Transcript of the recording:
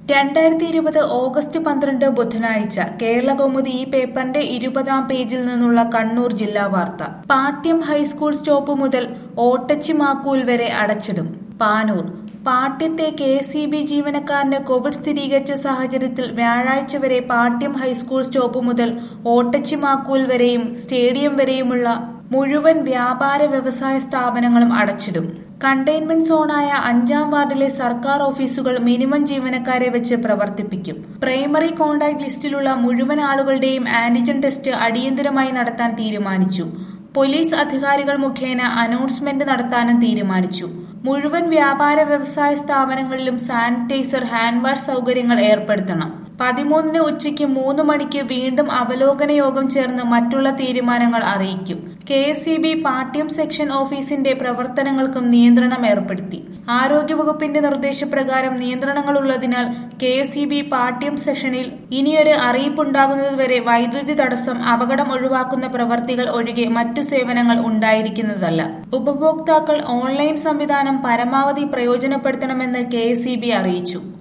രണ്ടായിരത്തി ഇരുപത് ഓഗസ്റ്റ് പന്ത്രണ്ട് ബുധനാഴ്ച കേരള കൗമുദി ഈ പേപ്പറിന്റെ ഇരുപതാം പേജിൽ നിന്നുള്ള കണ്ണൂർ ജില്ലാ വാർത്ത പാട്യം ഹൈസ്കൂൾ സ്റ്റോപ്പ് മുതൽ ഓട്ടച്ചിമാക്കൂൽ വരെ അടച്ചിടും പാനൂർ പാട്യത്തെ കെ സി ബി ജീവനക്കാരന് കോവിഡ് സ്ഥിരീകരിച്ച സാഹചര്യത്തിൽ വ്യാഴാഴ്ച വരെ പാട്യം ഹൈസ്കൂൾ സ്റ്റോപ്പ് മുതൽ ഓട്ടച്ചിമാക്കൂൽ വരെയും സ്റ്റേഡിയം വരെയുമുള്ള മുഴുവൻ വ്യാപാര വ്യവസായ സ്ഥാപനങ്ങളും അടച്ചിടും കണ്ടെയ്ൻമെന്റ് സോണായ അഞ്ചാം വാർഡിലെ സർക്കാർ ഓഫീസുകൾ മിനിമം ജീവനക്കാരെ വെച്ച് പ്രവർത്തിപ്പിക്കും പ്രൈമറി കോണ്ടാക്ട് ലിസ്റ്റിലുള്ള മുഴുവൻ ആളുകളുടെയും ആന്റിജൻ ടെസ്റ്റ് അടിയന്തരമായി നടത്താൻ തീരുമാനിച്ചു പോലീസ് അധികാരികൾ മുഖേന അനൗൺസ്മെന്റ് നടത്താനും തീരുമാനിച്ചു മുഴുവൻ വ്യാപാര വ്യവസായ സ്ഥാപനങ്ങളിലും സാനിറ്റൈസർ ഹാൻഡ് വാഷ് സൗകര്യങ്ങൾ ഏർപ്പെടുത്തണം പതിമൂന്നിന് ഉച്ചയ്ക്ക് മൂന്ന് മണിക്ക് വീണ്ടും അവലോകന യോഗം ചേർന്ന് മറ്റുള്ള തീരുമാനങ്ങൾ അറിയിക്കും K S E B Pattiam section ഓഫീസിന്റെ പ്രവർത്തനങ്ങൾക്കും നിയന്ത്രണം ഏർപ്പെടുത്തി ആരോഗ്യവകുപ്പിന്റെ നിർദ്ദേശപ്രകാരം നിയന്ത്രണങ്ങൾ ഉള്ളതിനാൽ K S E B Pattiam സെഷനിൽ ഇനിയൊരു അറിയിപ്പുണ്ടാകുന്നതുവരെ വൈദ്യുതി തടസ്സം അപകടം ഒഴിവാക്കുന്ന പ്രവർത്തികൾ ഒഴികെ മറ്റു സേവനങ്ങൾ ഉണ്ടായിരിക്കുന്നതല്ല ഉപഭോക്താക്കൾ ഓൺലൈൻ സംവിധാനം പരമാവധി പ്രയോജനപ്പെടുത്തണമെന്ന് കെ അറിയിച്ചു